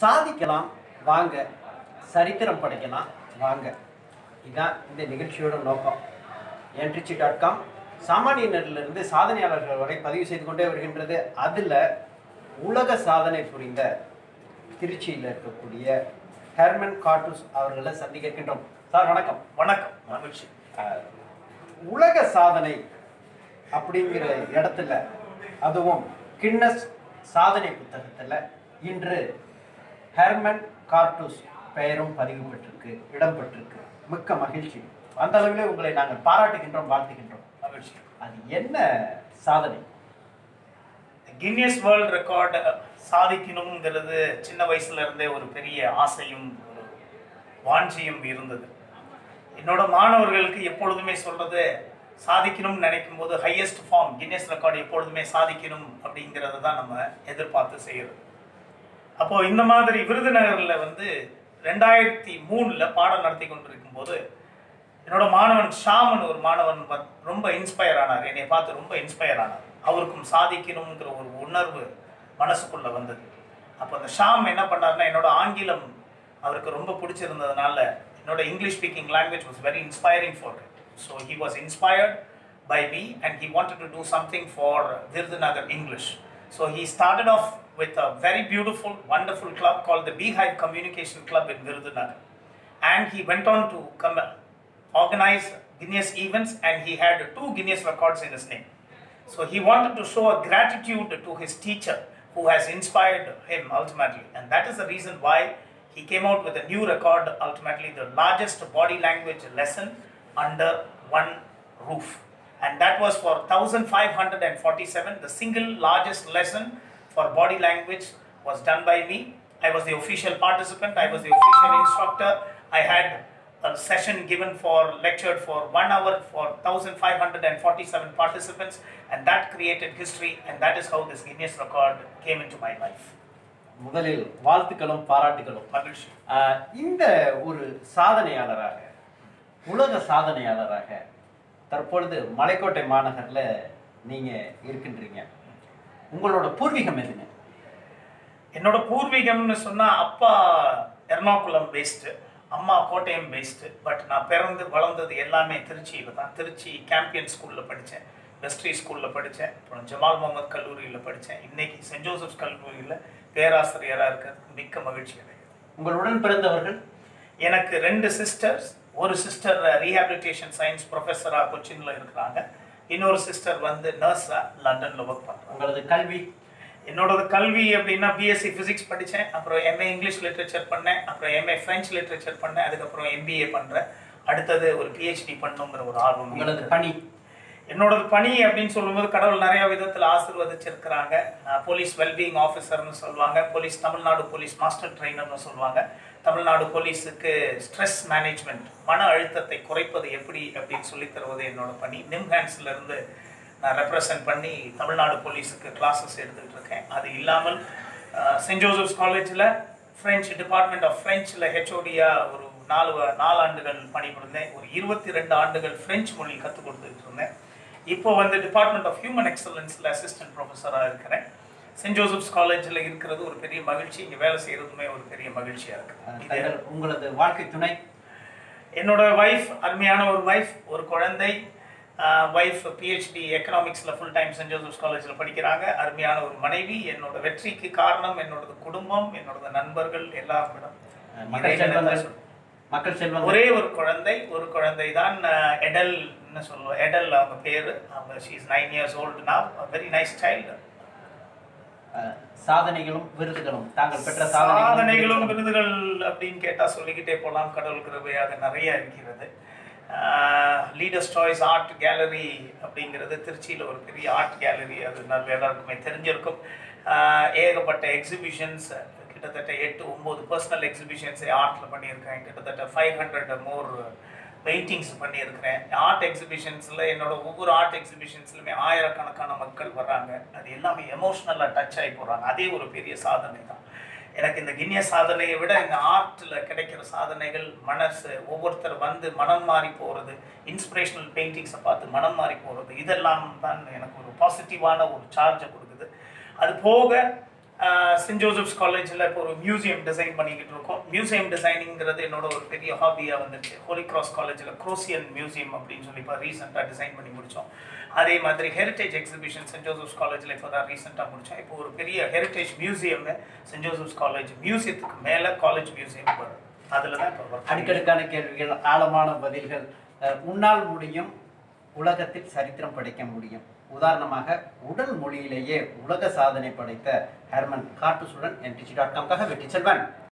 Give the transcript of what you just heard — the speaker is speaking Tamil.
சாதிக்கலாம் வாங்க சரித்திரம் படைக்கலாம் வாங்க இதுதான் இந்த நிகழ்ச்சியோட நோக்கம் என்ட்ரிச்சி டாட் காம் சாமானியரிலிருந்து சாதனையாளர்கள் வரை பதிவு செய்து கொண்டே வருகின்றது அதில் உலக சாதனை புரிந்த திருச்சியில் இருக்கக்கூடிய ஹெர்மன் கார்டூஸ் அவர்களை சந்திக்க இருக்கின்றோம் சார் வணக்கம் வணக்கம் மகிழ்ச்சி அஹ், உலக சாதனை அப்படிங்கிற இடத்துல அதுவும் கின்னஸ் சாதனை புத்தகத்துல இன்று ஹெர்மன் கார்டூஸ் பெயரும் பதிவு பெற்றிருக்கு இடம் பெற்றிருக்கு மிக்க மகிழ்ச்சி அந்த அளவிலே உங்களை நாங்கள் பாராட்டுகின்றோம் வாழ்த்துகின்றோம் மகிழ்ச்சி அது என்ன சாதனை கின்னஸ் வேர்ல்ட் ரெக்கார்டு சாதிக்கணுங்கிறது சின்ன வயசுல இருந்தே ஒரு பெரிய ஆசையும் ஒரு வாஞ்சியும் இருந்தது என்னோட மாணவர்களுக்கு எப்பொழுதுமே சொல்றது சாதிக்கணும்னு நினைக்கும் போது ஹையஸ்ட் ஃபார்ம் கின்னஸ் ரெக்கார்டு எப்பொழுதுமே சாதிக்கணும் அப்படிங்கிறத தான் நம்ம எதிர்பார்த்து செய்யறது அப்போ இந்த மாதிரி விருதுநகர்ல வந்து ரெண்டாயிரத்தி மூணுல பாடம் நடத்தி கொண்டிருக்கும் போது என்னோட மாணவன் ஷாமன் ஒரு மாணவன் வந்து ரொம்ப இன்ஸ்பயர் ஆனார் என்னை பார்த்து ரொம்ப இன்ஸ்பயர் ஆனார் அவருக்கும் சாதிக்கணுங்கிற ஒரு உணர்வு மனசுக்குள்ள வந்தது அப்போ அந்த ஷாம் என்ன பண்ணாருன்னா என்னோட ஆங்கிலம் அவருக்கு ரொம்ப பிடிச்சிருந்ததுனால என்னோட English speaking language was very inspiring for so he was inspired by me and he wanted to do something for Virudunagar English. So he started off with a very beautiful, wonderful club called the Beehive Communication Club in Virudunagar. And he went on to come, organize Guinness events and he had two Guinness records in his name. So he wanted to show a gratitude to his teacher who has inspired him ultimately. And that is the reason why he came out with a new record, ultimately the largest body language lesson under one roof. And that was for 1547. The single largest lesson for body language was done by me. I was the official participant, I was the official instructor. I had a session given for lectured for one hour for 1547 participants and that created history and that is how this Guinness record came into my life. முதலில் வாழ்த்துக்களும் பாராட்டுகளும் மகிழ்ச்சி ஆஹ், இந்த ஒரு சாதனையாளராக உலக சாதனையாளராக தற்பொழுது மலைக்கோட்டை மாநகர்ல நீங்க இருக்கின்றீங்க உங்களோட பூர்வீகம் எதுங்க என்னோட பூர்வீகம்னு சொன்னா அப்பா எர்ணாகுளம் பேஸ்டு அம்மா கோட்டயம் பேஸ்டு பட் நான் பிறந்து வளர்ந்தது எல்லாமே திருச்சியில் தான் திருச்சி கேம்பியன் ஸ்கூலில் படித்தேன் வெஸ்ட்ரி ஸ்கூலில் படித்தேன் அப்புறம் ஜமால் முகமது கல்லூரியில் படித்தேன் இன்னைக்கு சென்ட் ஜோசப்ஸ் கல்லூரியில் பேராசிரியராக இருக்கிறது மிக்க மகிழ்ச்சி அடைகிறது உங்களுடன் பிறந்தவர்கள் எனக்கு ரெண்டு சிஸ்டர்ஸ் ஒரு சிஸ்டர் ரீஹாபிலிட்டேஷன் சயின்ஸ் ப்ரொஃபஸராக கொச்சின்ல இருக்கிறாங்க இன்னொரு சிஸ்டர் வந்து நர்ஸாக லண்டனில் ஒர்க் பண்ணுறாங்க உங்களது கல்வி என்னோடது கல்வி அப்படின்னா பிஎஸ்சி ஃபிசிக்ஸ் படித்தேன் அப்புறம் எம்ஏ இங்கிலீஷ் லிட்ரேச்சர் பண்ணேன் அப்புறம் எம்ஏ ஃப்ரெஞ்ச் லிட்ரேச்சர் பண்ணேன் அதுக்கப்புறம் எம்பிஏ பண்ணுறேன் அடுத்தது ஒரு பிஹெச்டி பண்ணணுங்கிற ஒரு ஆர்வம் உங்களது இருக்கு. பணி என்னோடது பணி அப்படின்னு சொல்லும்போது கடவுள் நிறைய விதத்தில் ஆசீர்வதிச்சிருக்கிறாங்க நான் போலீஸ் வெல்பீயிங் ஆஃபீஸர்னு சொல்லுவாங்க போலீஸ் தமிழ்நாடு போலீஸ் மாஸ்டர் ட்ரெயினர்னு சொல்லுவாங்க தமிழ்நாடு போலீஸுக்கு ஸ்ட்ரெஸ் மேனேஜ்மெண்ட் மன அழுத்தத்தை குறைப்பது எப்படி அப்படின்னு சொல்லித் தருவது என்னோட பணி நிம்ஹான்ஸ்ல இருந்து நான் ரெப்ரசன்ட் பண்ணி தமிழ்நாடு போலீஸுக்கு கிளாஸஸ் எடுத்துட்டு இருக்கேன் அது இல்லாமல் சென்ட் ஜோசப்ஸ் காலேஜில் ஃப்ரெஞ்ச் டிபார்ட்மெண்ட் ஆஃப் ஃப்ரெஞ்சில் ஹெச்ஓடியா ஒரு நாலு வ- நாலு ஆண்டுகள் பணிபுரிந்தேன் ஒரு இருபத்தி ரெண்டு ஆண்டுகள் ஃப்ரெஞ்ச் மொழி கற்றுக் கொடுத்துட்டு இருந்தேன் இப்போ வந்து டிபார்ட்மெண்ட் ஆஃப் ஹியூமன் எக்ஸலன்ஸில் அசிஸ்டன்ட் ப்ரொஃபஸராக இருக்கிறேன் சென்ட் ஜோசப்ஸ் காலேஜில் இருக்கிறது ஒரு பெரிய மகிழ்ச்சி இங்கே வேலை செய்கிறதுமே ஒரு பெரிய மகிழ்ச்சியாக அஹ், இருக்குது தங்கள் உங்களது வாழ்க்கை துணை என்னோட வைஃப் அருமையான ஒரு வைஃப் ஒரு குழந்தை வைஃப் பிஹெச்டி எக்கனாமிக்ஸில் ஃபுல் டைம் சென்ட் ஜோசப்ஸ் காலேஜில் படிக்கிறாங்க அருமையான ஒரு மனைவி என்னோட வெற்றிக்கு காரணம் என்னோட குடும்பம் என்னோட நண்பர்கள் எல்லாம் விடம் அஹ், மக்கள் செல்வங்கள் மக்கள் செல்வங்கள் ஒரே ஒரு குழந்தை ஒரு குழந்தை தான் எடல்னு சொல்லுவோம் எடல் அவங்க பேரு அவங்க she is nine years old now very nice child ah, சாதனைகளும் விருதுகளும் தாங்கள் பெற்ற சாதனைகளும் விருதுகள் அப்படின்னு கேட்டா சொல்லிக்கிட்டே போலாம் கடவுள் கிருபையாக நிறைய இருக்கிறது லீடர்ஸ் சாய்ஸ் ஆர்ட் கேலரி அப்படிங்கிறது திருச்சியில் ஒரு பெரிய ஆர்ட் கேலரி அது நல்ல எல்லாருக்குமே தெரிஞ்சிருக்கும் ஆஹ் ஏகப்பட்ட எக்ஸிபிஷன்ஸ் கிட்டத்தட்ட எட்டு ஒம்பது பர்சனல் எக்ஸிபிஷன்ஸை ஆர்ட்டில் பண்ணியிருக்கேன் கிட்டத்தட்ட ஃபைவ் ஹண்ட்ரட் மோர் பெயிண்டிங்ஸ் பண்ணியிருக்கிறேன் ஆர்ட் எக்ஸிபிஷன்ஸில் என்னோட ஒவ்வொரு ஆர்ட் எக்ஸிபிஷன்ஸ்லையுமே ஆயிரக்கணக்கான மக்கள் வர்றாங்க அது எல்லாமே எமோஷ்னலாக டச் ஆகி போகிறாங்க அதே ஒரு பெரிய சாதனை தான் எனக்கு இந்த கிண்ணிய சாதனையை விட இந்த ஆர்ட்டில் கிடைக்கிற சாதனைகள் மனசு ஒவ்வொருத்தர் வந்து மனம் மாறி போகிறது இன்ஸ்பிரேஷனல் பெயிண்டிங்ஸை பார்த்து மனம் மாறி போகிறது இதெல்லாம் தான் எனக்கு ஒரு பாசிட்டிவான ஒரு சார்ஜை கொடுக்குது அது போக சென்ட் ஜோசப்ஸ் காலேஜில் இப்போ ஒரு மியூசியம் டிசைன் பண்ணிக்கிட்டு இருக்கோம் மியூசியம் டிசைனிங்கிறது என்னோட ஒரு பெரிய ஹாபியாக வந்துருச்சு ஹோலி கிராஸ் காலேஜில் குரோசியன் மியூசியம் அப்படின்னு சொல்லி இப்போ ரீசெண்டாக டிசைன் பண்ணி முடித்தோம் அதே மாதிரி ஹெரிட்டேஜ் எக்ஸிபிஷன் சென்ட் ஜோசப்ஸ் காலேஜில் இப்போ தான் ரீசெண்டாக முடித்தோம் இப்போ ஒரு பெரிய heritage museum Saint Joseph's college மியூசியத்துக்கு மேலே காலேஜ் மியூசியம் வரும் அதில் தான் இப்போ work பண்ணிட்டு அடுக்கடுக்கான கேள்விகள் ஆழமான பதில்கள் அஹ், உன்னால் முடியும் உலகத்தில் சரித்திரம் படைக்க முடியும் உதாரணமாக உடல் மொழியிலேயே உலக சாதனை படைத்த ஹெர்மன் காட்டுசுடன் என்டிசி டாட் காம்காக வெற்றி செல்வன்